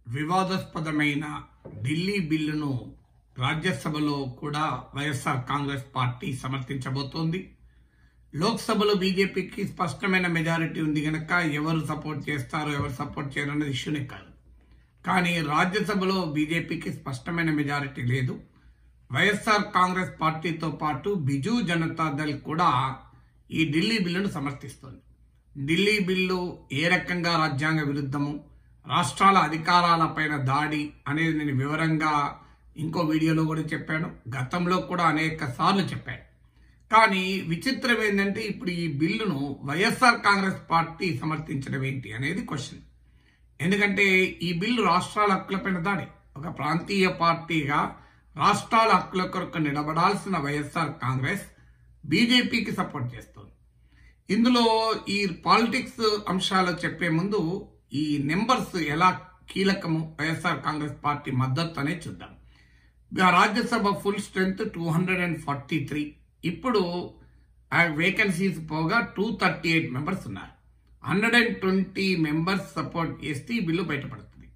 వివాదాస్పదమైన ఢిల్లీ బిల్లును రాజ్యసభలో కూడా వైఎస్ఆర్ కాంగ్రెస్ పార్టీ సమర్థించబోతోంది లోక్సభలో బీజేపీకి స్పష్టమైన మెజారిటీ ఉంది కనుక ఎవరు సపోర్ట్ చేస్తారో ఎవరు సపోర్ట్ చేయరు అన్నది ఇష్యూనే కాదు కానీ రాజ్యసభలో బీజేపీకి స్పష్టమైన మెజారిటీ లేదు వైఎస్ఆర్ కాంగ్రెస్ పార్టీతో పాటు బిజు జనతా దళ్ కూడా ఈ ఢిల్లీ బిల్లును సమర్థిస్తోంది ఢిల్లీ బిల్లు ఏ రకంగా రాజ్యాంగ విరుద్ధము రాష్ట్రాల అధికారాలపైన దాడి అనేది నేను వివరంగా ఇంకో వీడియోలో కూడా చెప్పాను గతంలో కూడా అనేక సార్లు చెప్పాను కానీ విచిత్రం ఏంటంటే ఇప్పుడు ఈ బిల్లును వైఎస్ఆర్ కాంగ్రెస్ పార్టీ సమర్థించడం ఏంటి అనేది క్వశ్చన్ ఎందుకంటే ఈ బిల్లు రాష్ట్రాల హక్కులపైన దాడి ఒక ప్రాంతీయ పార్టీగా రాష్ట్రాల హక్కుల కొరకు నిలబడాల్సిన వైఎస్ఆర్ కాంగ్రెస్ బీజేపీకి సపోర్ట్ చేస్తుంది ఇందులో ఈ పాలిటిక్స్ అంశాలు చెప్పే ముందు ఈ నెంబర్స్ ఎలా కీలకము వైఎస్ఆర్ కాంగ్రెస్ పార్టీ మద్దతు అనేది చూద్దాం Rajya Sabha full strength two hundred and forty three ఇప్పుడు వేకెన్సీస్ పోగా టూ థర్టీ ఎయిట్ మెంబర్స్ ఉన్నారు hundred and twenty members support చేస్తే ఈ బిల్లు బయటపడుతుంది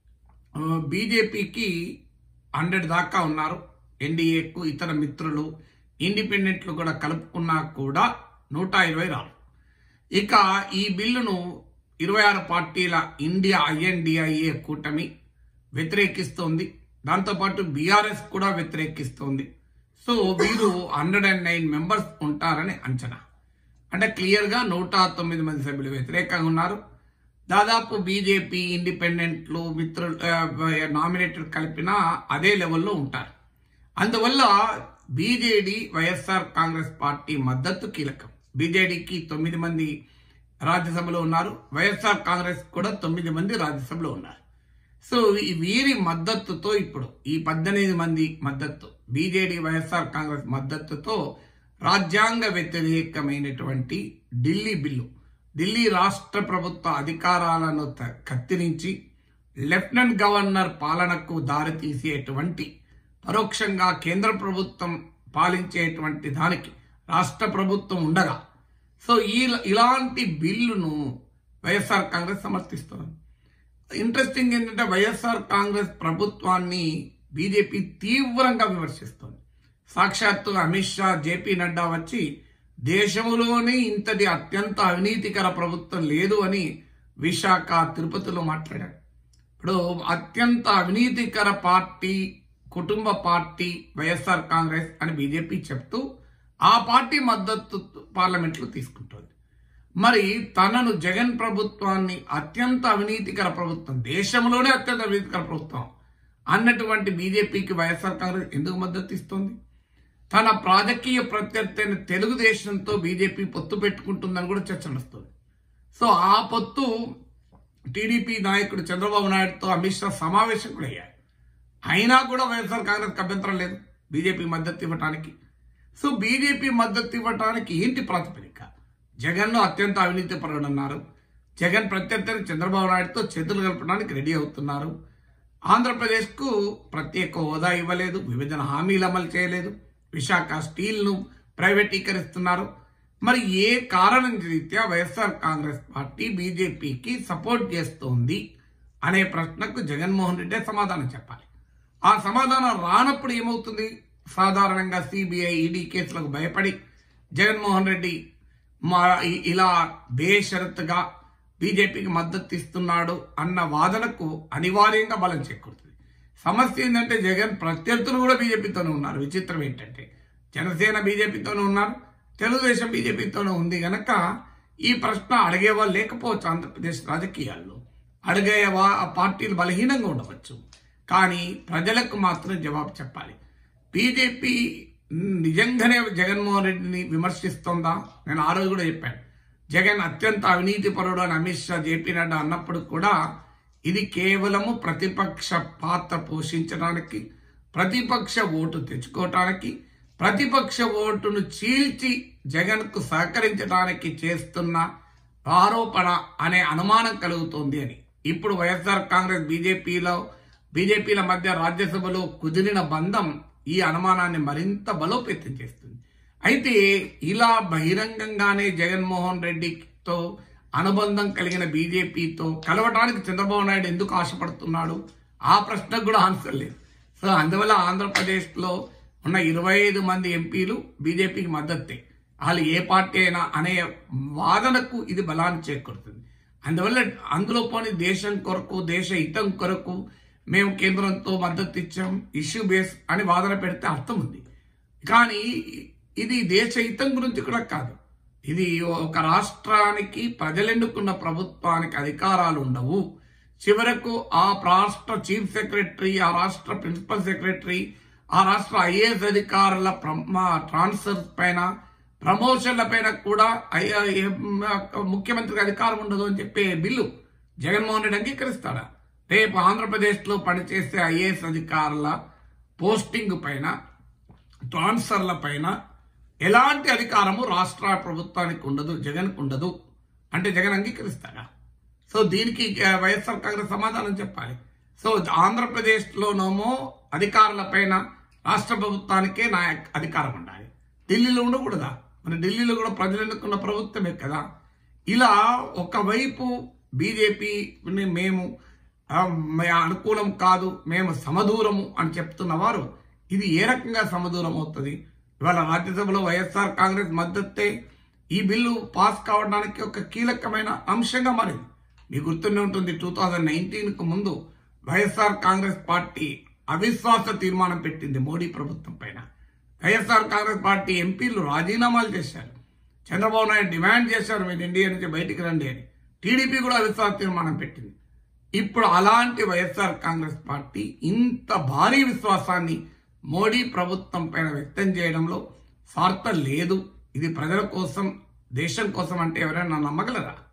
బీజేపీకి హండ్రెడ్ దాకా ఉన్నారు ఎన్డీఏకు ఇతర మిత్రులు ఇండిపెండెంట్లు కూడా కలుపుకున్నా కూడా నూట ఇరవై రారు ఇక ఈ బిల్లును ఇరవై ఆరు పార్టీల ఇండియా ఐఎన్డిఐఏ కూటమి వ్యతిరేకిస్తోంది దాంతోపాటు బీఆర్ఎస్ కూడా వ్యతిరేకిస్తోంది సో వీరు హండ్రెడ్ అండ్ నైన్ మెంబర్స్ ఉంటారని అంచనా అంటే క్లియర్గా నూట తొమ్మిది మంది సభ్యులు వ్యతిరేకంగా ఉన్నారు దాదాపు బీజేపీ ఇండిపెండెంట్లు మిత్రులు నామినేటెడ్ కలిపిన అదే లెవెల్లో ఉంటారు అందువల్ల బీజేడీ వైఎస్ఆర్ కాంగ్రెస్ పార్టీ మద్దతు కీలకం బీజేడీకి తొమ్మిది మంది రాజ్యసభలో ఉన్నారు వైఎస్ఆర్ కాంగ్రెస్ కూడా తొమ్మిది మంది రాజ్యసభలో ఉన్నారు సో ఈ వీరి మద్దతుతో ఇప్పుడు ఈ పద్దెనిమిది మంది మద్దతు బీజేడీ వైఎస్ఆర్ కాంగ్రెస్ మద్దతుతో రాజ్యాంగ వ్యతిరేకమైనటువంటి ఢిల్లీ బిల్లు ఢిల్లీ రాష్ట్ర ప్రభుత్వ అధికారాలను త- కత్తిరించి లెఫ్టినెంట్ గవర్నర్ పాలనకు దారితీసేటువంటి పరోక్షంగా కేంద్ర ప్రభుత్వం పాలించేటువంటి దానికి రాష్ట్ర ప్రభుత్వం ఉండగా సో ఈ ఇలాంటి బిల్లును వైఎస్ఆర్ కాంగ్రెస్ సమర్థిస్తుంది ఇంట్రెస్టింగ్ ఏంటంటే వైఎస్ఆర్ కాంగ్రెస్ ప్రభుత్వాన్ని బీజేపీ తీవ్రంగా విమర్శిస్తోంది సాక్షాత్తు అమిత్ షా జేపీ నడ్డా వచ్చి దేశంలోనే ఇంతటి అత్యంత అవినీతికర ప్రభుత్వం లేదు అని విశాఖ తిరుపతిలో మాట్లాడాడు ఇప్పుడు అత్యంత అవినీతికర పార్టీ కుటుంబ పార్టీ వైఎస్ఆర్ కాంగ్రెస్ అని బీజేపీ చెప్తూ ఆ పార్టీ మద్దతు పార్లమెంట్లో తీసుకుంటోంది మరి తనను జగన్ ప్రభుత్వాన్ని అత్యంత అవినీతికర ప్రభుత్వం దేశంలోనే అత్యంత అవినీతికర ప్రభుత్వం అన్నటువంటి బీజేపీకి వైఎస్ఆర్ కాంగ్రెస్ ఎందుకు మద్దతు ఇస్తోంది తన రాజకీయ ప్రత్యర్థి అయిన తెలుగుదేశంతో బీజేపీ పొత్తు పెట్టుకుంటుందని కూడా చర్చ నడుస్తుంది సో ఆ పొత్తు టీడీపీ నాయకుడు చంద్రబాబు నాయుడుతో అమిత్ షా సమావేశం కూడా అయ్యారు అయినా కూడా వైఎస్ఆర్ కాంగ్రెస్ అభ్యంతరం లేదు బీజేపీ మద్దతు ఇవ్వటానికి సో బీజేపీ మద్దతు ఇవ్వటానికి ఏంటి ప్రాతిపదిక జగన్ను అత్యంత అవినీతి పరుడు అన్నారు జగన్ ప్రత్యర్థి చంద్రబాబు నాయుడుతో చేతులు కలపడానికి రెడీ అవుతున్నారు ఆంధ్రప్రదేశ్కు ప్రత్యేక హోదా ఇవ్వలేదు విభజన హామీలు అమలు చేయలేదు విశాఖ స్టీల్ను ప్రైవేటీకరిస్తున్నారు మరి ఏ కారణం రీత్యా వైఎస్ఆర్ కాంగ్రెస్ పార్టీ బీజేపీకి సపోర్ట్ చేస్తోంది అనే ప్రశ్నకు జగన్మోహన్ రెడ్డి సమాధానం చెప్పాలి ఆ సమాధానం రానప్పుడు ఏమవుతుంది సాధారణంగా సిబిఐ ఈడీ కేసులకు భయపడి జగన్మోహన్ రెడ్డి మా ఇ- ఇలా బేషరతుగా బీజేపీకి మద్దతు ఇస్తున్నాడు అన్న వాదనకు అనివార్యంగా బలం చేకూరుతుంది సమస్య ఏంటంటే జగన్ ప్రత్యర్థులు కూడా బీజేపీతోనే ఉన్నారు విచిత్రం ఏంటంటే జనసేన బీజేపీతోనే ఉన్నారు తెలుగుదేశం బీజేపీతోనే ఉంది గనక ఈ ప్రశ్న అడిగేవాళ్ళు లేకపోవచ్చు ఆంధ్రప్రదేశ్ రాజకీయాల్లో అడిగే వా- ఆ పార్టీలు బలహీనంగా ఉండవచ్చు కానీ ప్రజలకు మాత్రం జవాబు చెప్పాలి బీజేపీ నిజంగానే జగన్మోహన్ రెడ్డిని విమర్శిస్తోందా నేను ఆ రోజు కూడా చెప్పాను జగన్ అత్యంత అవినీతి పరుడు అని అమిత్ షా జేపీ నడ్డా అన్నప్పుడు కూడా ఇది కేవలము ప్రతిపక్ష పాత్ర పోషించడానికి ప్రతిపక్ష ఓటు తెచ్చుకోవటానికి ప్రతిపక్ష ఓటును చీల్చి జగన్కు సహకరించడానికి చేస్తున్న ఆరోపణ అనే అనుమానం కలుగుతోంది అని ఇప్పుడు వైఎస్ఆర్ కాంగ్రెస్ బీజేపీలో బీజేపీల మధ్య రాజ్యసభలో కుదిరిన బంధం ఈ అనుమానాన్ని మరింత బలోపేతం చేస్తుంది అయితే ఇలా బహిరంగంగానే జగన్మోహన్ రెడ్డితో అనుబంధం కలిగిన బీజేపీతో కలవటానికి చంద్రబాబు నాయుడు ఎందుకు ఆశపడుతున్నాడు ఆ ప్రశ్నకు కూడా ఆన్సర్ లేదు సో అందువల్ల ఆంధ్రప్రదేశ్లో ఉన్న ఇరవై ఐదు మంది ఎంపీలు బీజేపీకి మద్దతే వాళ్ళు ఏ పార్టీ అయినా అనే వాదనకు ఇది బలాన్ని చేకూరుతుంది అందువల్ల అందులో పోని దేశం కొరకు దేశ హితం కొరకు మేము కేంద్రంతో మద్దతు ఇచ్చాం ఇష్యూ బేస్ అని వాదన పెడితే అర్థం ఉంది కానీ ఇది దేశ హితం గురించి కూడా కాదు ఇది ఒక రాష్ట్రానికి ప్రజలెన్నుకున్న ప్రభుత్వానికి అధికారాలు ఉండవు చివరకు ఆ రాష్ట్ర చీఫ్ సెక్రటరీ ఆ రాష్ట్ర ప్రిన్సిపల్ సెక్రటరీ ఆ రాష్ట్ర ఐఏఎస్ అధికారుల ట్రాన్స్ఫర్ పైన ప్రమోషన్ల పైన కూడా ఐ- ఏ- ముఖ్యమంత్రికి అధికారం ఉండదు అని చెప్పే బిల్లు జగన్మోహన్ రెడ్డి అంగీకరిస్తాడా రేపు ఆంధ్రప్రదేశ్లో పనిచేసే ఐఏఎస్ అధికారుల పోస్టింగ్ పైన ట్రాన్స్ఫర్ల పైన ఎలాంటి అధికారము రాష్ట్ర ప్రభుత్వానికి ఉండదు జగన్కు ఉండదు అంటే జగన్ అంగీకరిస్తాడా సో దీనికి ఆ, వైఎస్ఆర్ కాంగ్రెస్ సమాధానం చెప్పాలి సో ఆంధ్రప్రదేశ్లోనేమో అధికారుల పైన రాష్ట్ర ప్రభుత్వానికే నా అధికారం ఉండాలి ఢిల్లీలో ఉండకూడదా మరి ఢిల్లీలో కూడా ప్రజలు ఎన్నుకున్న ప్రభుత్వమే కదా ఇలా ఒకవైపు బీజేపీని మేము ఆ, మే- అనుకూలం కాదు మేము సమదూరము అని చెప్తున్న వారు ఇది ఏ రకంగా సమదూరం అవుతుంది ఇవాళ రాజ్యసభలో వైఎస్ఆర్ కాంగ్రెస్ మద్దతే ఈ బిల్లు పాస్ కావడానికి ఒక కీలకమైన అంశంగా మారింది మీకు గుర్తుండే ఉంటుంది టూ థౌజండ్ నైన్టీన్ కు ముందు వైఎస్ఆర్ కాంగ్రెస్ పార్టీ అవిశ్వాస తీర్మానం పెట్టింది మోడీ ప్రభుత్వం పైన వైఎస్ఆర్ కాంగ్రెస్ పార్టీ ఎంపీలు రాజీనామాలు చేశారు చంద్రబాబు నాయుడు డిమాండ్ చేశారు మీరు ఇండియా నుంచి బయటికి రండి అని టీడీపీ కూడా అవిశ్వాస తీర్మానం పెట్టింది ఇప్పుడు అలాంటి వైఎస్ఆర్ కాంగ్రెస్ పార్టీ ఇంత భారీ విశ్వాసాన్ని మోడీ ప్రభుత్వం పైన వ్యక్తం చేయడంలో స్వార్థం లేదు ఇది ప్రజల కోసం దేశం కోసం అంటే ఎవరైనా నమ్మగలరా